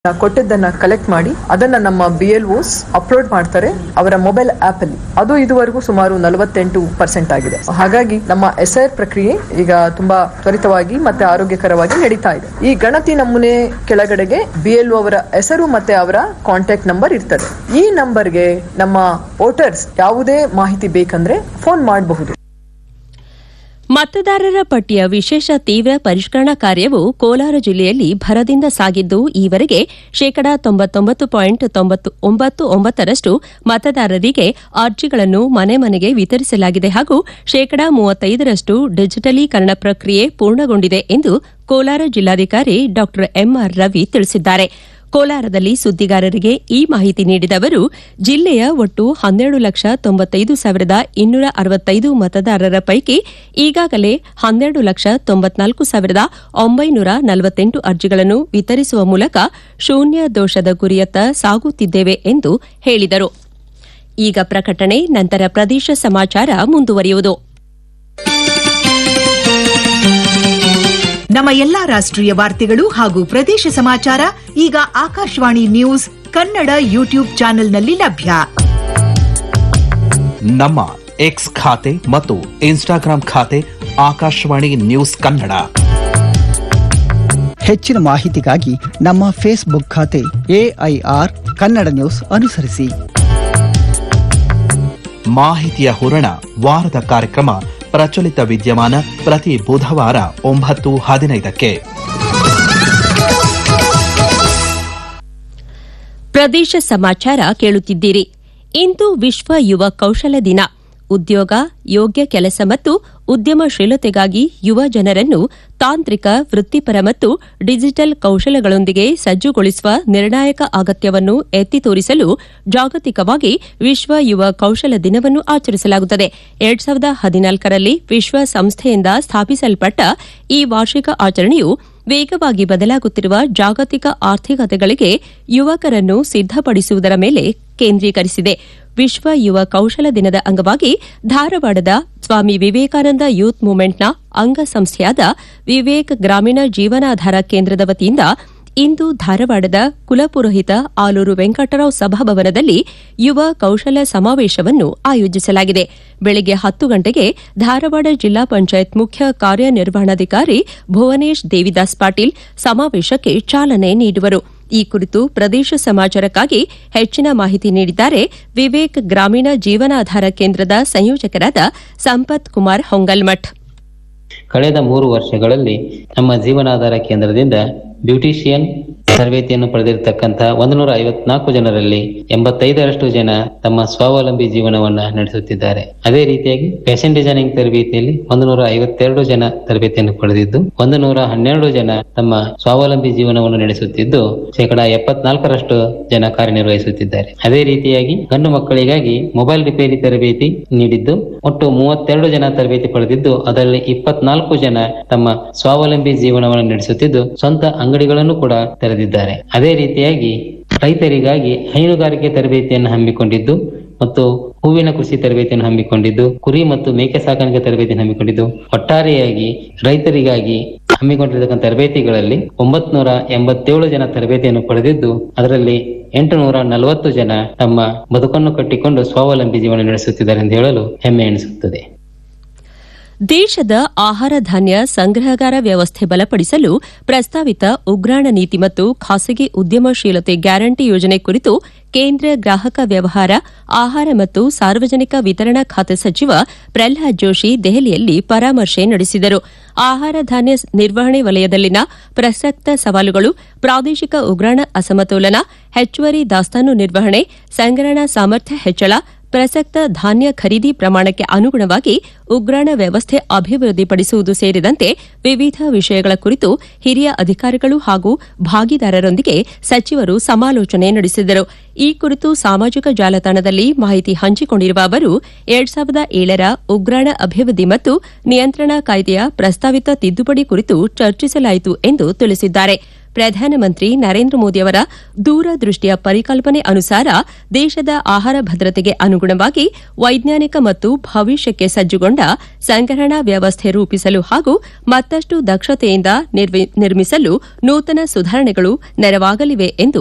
ಕೊಟ್ಟಿದ್ದನ್ನ collect ಮಾಡಿ ಅದನ್ನ ನಮ್ಮ ಬಿ ಎಲ್ ಓಸ್ ಅಪ್ಲೋಡ್ ಮಾಡ್ತಾರೆ ಅವರ ಮೊಬೈಲ್ ಆಪ್ ಅಲ್ಲಿ ಅದು ಇದುವರೆಗೂ ಸುಮಾರು ನಲವತ್ತೆಂಟು ಪರ್ಸೆಂಟ್ ಆಗಿದೆ ಹಾಗಾಗಿ ನಮ್ಮ ಎಸ್ ಐ ಪ್ರಕ್ರಿಯೆ ಈಗ ತುಂಬಾ ತ್ವರಿತವಾಗಿ ಮತ್ತೆ ಆರೋಗ್ಯಕರವಾಗಿ ನಡೀತಾ ಇದೆ ಈ ಗಣತಿ ನಮೂನೆ ಕೆಳಗಡೆಗೆ ಬಿ ಎಲ್ ಅವರ ಹೆಸರು ಮತ್ತೆ ಅವರ ಕಾಂಟ್ಯಾಕ್ಟ್ ನಂಬರ್ ಇರ್ತದೆ ಈ ನಂಬರ್ಗೆ ನಮ್ಮ ವೋಟರ್ಸ್ ಯಾವುದೇ ಮಾಹಿತಿ ಬೇಕಂದ್ರೆ ಫೋನ್ ಮಾಡಬಹುದು ಮತದಾರರ ಪಟ್ಟಿಯ ವಿಶೇಷ ತೀವ್ರ ಪರಿಷ್ಕರಣಾ ಕಾರ್ಯವು ಕೋಲಾರ ಜಿಲ್ಲೆಯಲ್ಲಿ ಭರದಿಂದ ಸಾಗಿದ್ದು ಈವರೆಗೆ ಶೇಕಡಾ ತೊಂಬತ್ತೊಂಬತ್ತು ಪಾಯಿಂಟ್ ತೊಂಬತ್ತು ಒಂಬತ್ತು ಒಂಬತ್ತರಷ್ಟು ಮತದಾರರಿಗೆ ಅರ್ಜಿಗಳನ್ನು ಮನೆ ಮನೆಗೆ ವಿತರಿಸಲಾಗಿದೆ ಹಾಗೂ ಶೇಕಡಾ ಮೂವತ್ತೈದರಷ್ಟು ಡಿಜಿಟಲೀಕರಣ ಪ್ರಕ್ರಿಯೆ ಪೂರ್ಣಗೊಂಡಿದೆ ಎಂದು ಕೋಲಾರ ಜಿಲ್ಲಾಧಿಕಾರಿ ಡಾ ಎಂಆರ್ ರವಿ ತಿಳಿಸಿದ್ದಾರೆ ಕೋಲಾರದಲ್ಲಿ ಸುದ್ದಿಗಾರರಿಗೆ ಈ ಮಾಹಿತಿ ನೀಡಿದ ಅವರು ಜಿಲ್ಲೆಯ ಒಟ್ಟು ಹನ್ನೆರಡು ಲಕ್ಷ ತೊಂಬತ್ತೈದು ಸಾವಿರದ ಇನ್ನೂರ ಅರವತ್ತೈದು ಮತದಾರರ ಪೈಕಿ ಈಗಾಗಲೇ ಹನ್ನೆರಡು ಲಕ್ಷ ತೊಂಬತ್ನಾಲ್ಕು ಸಾವಿರದ ಒಂಬೈನೂರ ನಲವತ್ತೆಂಟು ಅರ್ಜಿಗಳನ್ನು ವಿತರಿಸುವ ಮೂಲಕ ಶೂನ್ಯ ದೋಷದ ಗುರಿಯತ್ತ ಸಾಗುತ್ತಿದ್ದೇವೆ ಎಂದು ಹೇಳಿದರು ಈಗ ಪ್ರಕಟಣೆ ನಂತರ ಪ್ರದೇಶ ಸಮಾಚಾರ ಮುಂದುವರಿಯುವುದು ನಮ್ಮ ಎಲ್ಲಾ ರಾಷ್ಟ್ರೀಯ ವಾರ್ತೆಗಳು ಹಾಗೂ ಪ್ರದೇಶ ಸಮಾಚಾರ ಈಗ ಆಕಾಶವಾಣಿ ನ್ಯೂಸ್ ಕನ್ನಡ ಯೂಟ್ಯೂಬ್ ಚಾನೆಲ್ನಲ್ಲಿ ಲಭ್ಯ ನಮ್ಮ ಎಕ್ಸ್ ಖಾತೆ ಮತ್ತು ಇನ್ಸ್ಟಾಗ್ರಾಂ ಖಾತೆ ಆಕಾಶವಾಣಿ ನ್ಯೂಸ್ ಕನ್ನಡ ಹೆಚ್ಚಿನ ಮಾಹಿತಿಗಾಗಿ ನಮ್ಮ ಫೇಸ್ಬುಕ್ ಖಾತೆ ಎಐಆರ್ ಕನ್ನಡ ನ್ಯೂಸ್ ಅನುಸರಿಸಿ ಮಾಹಿತಿಯ ಹೂರಣ ವಾರದ ಕಾರ್ಯಕ್ರಮ ಪ್ರಚಲಿತ ವಿದ್ಯಮಾನ ಪ್ರತಿ ಬುಧವಾರ ಒಂಬತ್ತು ಹದಿನೈದಕ್ಕೆ ಪ್ರದೇಶ ಸಮಾಚಾರ ಕೇಳುತ್ತಿದ್ದೀರಿ ಇಂದು ವಿಶ್ವ ಯುವ ಕೌಶಲ ದಿನ ಉದ್ಯೋಗ ಯೋಗ್ಯ ಕೆಲಸ ಮತ್ತು ಉದ್ಯಮಶೀಲತೆಗಾಗಿ ಯುವ ಜನರನ್ನು ತಾಂತ್ರಿಕ ವೃತ್ತಿಪರ ಮತ್ತು ಡಿಜಿಟಲ್ ಕೌಶಲಗಳೊಂದಿಗೆ ಸಜ್ಜುಗೊಳಿಸುವ ನಿರ್ಣಾಯಕ ಅಗತ್ಯವನ್ನು ಎತ್ತಿ ತೋರಿಸಲು ಜಾಗತಿಕವಾಗಿ ವಿಶ್ವ ಯುವ ಕೌಶಲ ದಿನವನ್ನು ಆಚರಿಸಲಾಗುತ್ತದೆ ಎರಡ್ ಸಾವಿರದ ಹದಿನಾಲ್ಕರಲ್ಲಿ ವಿಶ್ವಸಂಸ್ಥೆಯಿಂದ ಸ್ಥಾಪಿಸಲ್ಪಟ್ಟ ಈ ವಾರ್ಷಿಕ ಆಚರಣೆಯು ವೇಗವಾಗಿ ಬದಲಾಗುತ್ತಿರುವ ಜಾಗತಿಕ ಆರ್ಥಿಕತೆಗಳಿಗೆ ಯುವಕರನ್ನು ಸಿದ್ದಪಡಿಸುವುದರ ಮೇಲೆ ಕೇಂದ್ರೀಕರಿಸಿದೆ ವಿಶ್ವ ಯುವ ಕೌಶಲ ದಿನದ ಅಂಗವಾಗಿ ಧಾರವಾಡದ ಸ್ವಾಮಿ ವಿವೇಕಾನಂದ ಯೂತ್ ಮೂವ್ಮೆಂಟ್ನ ಅಂಗಸಂಸ್ಥೆಯಾದ ವಿವೇಕ್ ಗ್ರಾಮೀಣ ಜೀವನಾಧಾರ ಕೇಂದ್ರದ ವತಿಯಿಂದ ಇಂದು ಧಾರವಾಡದ ಕುಲಪುರೋಹಿತ ಆಲೂರು ವೆಂಕಟರಾವ್ ಸಭಾಭವನದಲ್ಲಿ ಯುವ ಕೌಶಲ ಸಮಾವೇಶವನ್ನು ಆಯೋಜಿಸಲಾಗಿದೆ ಬೆಳಗ್ಗೆ ಹತ್ತು ಗಂಟೆಗೆ ಧಾರವಾಡ ಜಿಲ್ಲಾ ಪಂಚಾಯತ್ ಮುಖ್ಯ ಕಾರ್ಯನಿರ್ವಹಣಾಧಿಕಾರಿ ಭುವನೇಶ್ ದೇವಿದಾಸ್ ಪಾಟೀಲ್ ಸಮಾವೇಶಕ್ಕೆ ಚಾಲನೆ ನೀಡುವರು ಈ ಕುರಿತು ಪ್ರದೇಶ ಸಮಾಚಾರಕ್ಕಾಗಿ ಹೆಚ್ಚಿನ ಮಾಹಿತಿ ನೀಡಿದ್ದಾರೆ ವಿವೇಕ್ ಗ್ರಾಮೀಣ ಜೀವನಾಧಾರ ಕೇಂದ್ರದ ಸಂಯೋಜಕರಾದ ಸಂಪತ್ ಕುಮಾರ್ ಹೊಂಗಲ್ಮಠ್ ಕಳೆದ ಮೂರು ವರ್ಷಗಳಲ್ಲಿ ನಮ್ಮ ಜೀವನಾಧಾರ ಕೇಂದ್ರದಿಂದ ಬ್ಯೂಟಿಷಿಯನ್ ತರಬೇತಿಯನ್ನು ಪಡೆದಿರತಕ್ಕಂತಹ ಒಂದು ನೂರ ಐವತ್ನಾಲ್ಕು ಜನರಲ್ಲಿ ಎಂಬತ್ತೈದರಷ್ಟು ಜನ ತಮ್ಮ ಸ್ವಾವಲಂಬಿ ಜೀವನವನ್ನ ನಡೆಸುತ್ತಿದ್ದಾರೆ ಅದೇ ರೀತಿಯಾಗಿ ಫ್ಯಾಷನ್ ಡಿಸೈನಿಂಗ್ ತರಬೇತಿಯಲ್ಲಿ ಒಂದು ನೂರ ಐವತ್ತೆರಡು ಜನ ತರಬೇತಿಯನ್ನು ಪಡೆದಿದ್ದು ಒಂದು ನೂರ ಹನ್ನೆರಡು ಜನ ತಮ್ಮ ಸ್ವಾವಲಂಬಿ ಜೀವನವನ್ನು ನಡೆಸುತ್ತಿದ್ದು ಶೇಕಡಾ ಎಪ್ಪತ್ನಾಲ್ಕರಷ್ಟು ಜನ ಕಾರ್ಯನಿರ್ವಹಿಸುತ್ತಿದ್ದಾರೆ ಅದೇ ರೀತಿಯಾಗಿ ಗಂಡು ಮಕ್ಕಳಿಗಾಗಿ ಮೊಬೈಲ್ ರಿಪೇರಿ ತರಬೇತಿ ನೀಡಿದ್ದು ಒಟ್ಟು ಮೂವತ್ತೆರಡು ಜನ ತರಬೇತಿ ಪಡೆದಿದ್ದು ಅದರಲ್ಲಿ ಇಪ್ಪತ್ನಾಲ್ಕು ಜನ ತಮ್ಮ ಸ್ವಾವಲಂಬಿ ಜೀವನವನ್ನು ನಡೆಸುತ್ತಿದ್ದು ಸ್ವಂತ ಅಂಗಡಿಗಳನ್ನು ಕೂಡ ತೆರೆದಿದ್ದಾರೆ ಅದೇ ರೀತಿಯಾಗಿ ರೈತರಿಗಾಗಿ ಹೈನುಗಾರಿಕೆ ತರಬೇತಿಯನ್ನು ಹಮ್ಮಿಕೊಂಡಿದ್ದು ಮತ್ತು ಹೂವಿನ ಕೃಷಿ ತರಬೇತಿಯನ್ನು ಹಮ್ಮಿಕೊಂಡಿದ್ದು ಕುರಿ ಮತ್ತು ಮೇಕೆ ಸಾಕಾಣಿಕೆ ತರಬೇತಿಯನ್ನು ಹಮ್ಮಿಕೊಂಡಿದ್ದು ಒಟ್ಟಾರೆಯಾಗಿ ರೈತರಿಗಾಗಿ ಹಮ್ಮಿಕೊಂಡಿರತಕ್ಕಂಥ ತರಬೇತಿಗಳಲ್ಲಿ ಒಂಬತ್ನೂರ ಎಂಬತ್ತೇಳು ಜನ ತರಬೇತಿಯನ್ನು ಪಡೆದಿದ್ದು ಅದರಲ್ಲಿ ಎಂಟುನೂರ ನಲವತ್ತು ಜನ ತಮ್ಮ ಬದುಕನ್ನು ಕಟ್ಟಿಕೊಂಡು ಸ್ವಾವಲಂಬಿ ಜೀವನ ನಡೆಸುತ್ತಿದ್ದಾರೆ ಎಂದು ಹೇಳಲು ಹೆಮ್ಮೆ ಎನಿಸುತ್ತದೆ ದೇಶದ ಆಹಾರ ಧಾನ್ಯ ಸಂಗ್ರಹಗಾರ ವ್ಯವಸ್ಥೆ ಬಲಪಡಿಸಲು ಪ್ರಸ್ತಾವಿತ ಉಗ್ರಾಣ ನೀತಿ ಮತ್ತು ಖಾಸಗಿ ಉದ್ಯಮಶೀಲತೆ ಗ್ಯಾರಂಟಿ ಯೋಜನೆ ಕುರಿತು ಕೇಂದ್ರ ಗ್ರಾಹಕ ವ್ಯವಹಾರ ಆಹಾರ ಮತ್ತು ಸಾರ್ವಜನಿಕ ವಿತರಣಾ ಖಾತೆ ಸಚಿವ ಪ್ರಹ್ಲಾದ್ ಜೋಶಿ ದೆಹಲಿಯಲ್ಲಿ ಪರಾಮರ್ಶೆ ನಡೆಸಿದರು ಆಹಾರ ಧಾನ್ಯ ನಿರ್ವಹಣೆ ವಲಯದಲ್ಲಿನ ಪ್ರಸಕ್ತ ಸವಾಲುಗಳು ಪ್ರಾದೇಶಿಕ ಉಗ್ರಾಣ ಅಸಮತೋಲನ ಹೆಚ್ಚುವರಿ ದಾಸ್ತಾನು ನಿರ್ವಹಣೆ ಸಂಗ್ರಹಣಾ ಸಾಮರ್ಥ್ಯ ಹೆಚ್ಚಳ ಪ್ರಸಕ್ತ ಧಾನ್ಯ ಖರೀದಿ ಪ್ರಮಾಣಕ್ಕೆ ಅನುಗುಣವಾಗಿ ಉಗ್ರಾಣ ವ್ಯವಸ್ಥೆ ಅಭಿವೃದ್ಧಿಪಡಿಸುವುದು ಸೇರಿದಂತೆ ವಿವಿಧ ವಿಷಯಗಳ ಕುರಿತು ಹಿರಿಯ ಅಧಿಕಾರಿಗಳು ಹಾಗೂ ಭಾಗಿದಾರರೊಂದಿಗೆ ಸಚಿವರು ಸಮಾಲೋಚನೆ ನಡೆಸಿದರು ಈ ಕುರಿತು ಸಾಮಾಜಿಕ ಜಾಲತಾಣದಲ್ಲಿ ಮಾಹಿತಿ ಹಂಚಿಕೊಂಡಿರುವ ಅವರು ಎರಡ್ ಸಾವಿರದ ಏಳರ ಉಗ್ರಾಣ ಅಭಿವೃದ್ಧಿ ಮತ್ತು ನಿಯಂತ್ರಣ ಕಾಯ್ದೆಯ ಪ್ರಸ್ತಾವಿತ ತಿದ್ದುಪಡಿ ಕುರಿತು ಚರ್ಚಿಸಲಾಯಿತು ಎಂದು ತಿಳಿಸಿದ್ದಾರೆ ಪ್ರಧಾನಮಂತ್ರಿ ನರೇಂದ್ರ ಮೋದಿಯವರ ದೂರದೃಷ್ಟಿಯ ಪರಿಕಲ್ಪನೆ ಅನುಸಾರ ದೇಶದ ಆಹಾರ ಭದ್ರತೆಗೆ ಅನುಗುಣವಾಗಿ ವೈಜ್ಞಾನಿಕ ಮತ್ತು ಭವಿಷ್ಯಕ್ಕೆ ಸಜ್ಜುಗೊಂಡ ಸಂಗ್ರಹಣಾ ವ್ಯವಸ್ಥೆ ರೂಪಿಸಲು ಹಾಗೂ ಮತ್ತಷ್ಟು ದಕ್ಷತೆಯಿಂದ ನಿರ್ಮಿಸಲು ನೂತನ ಸುಧಾರಣೆಗಳು ನೆರವಾಗಲಿವೆ ಎಂದು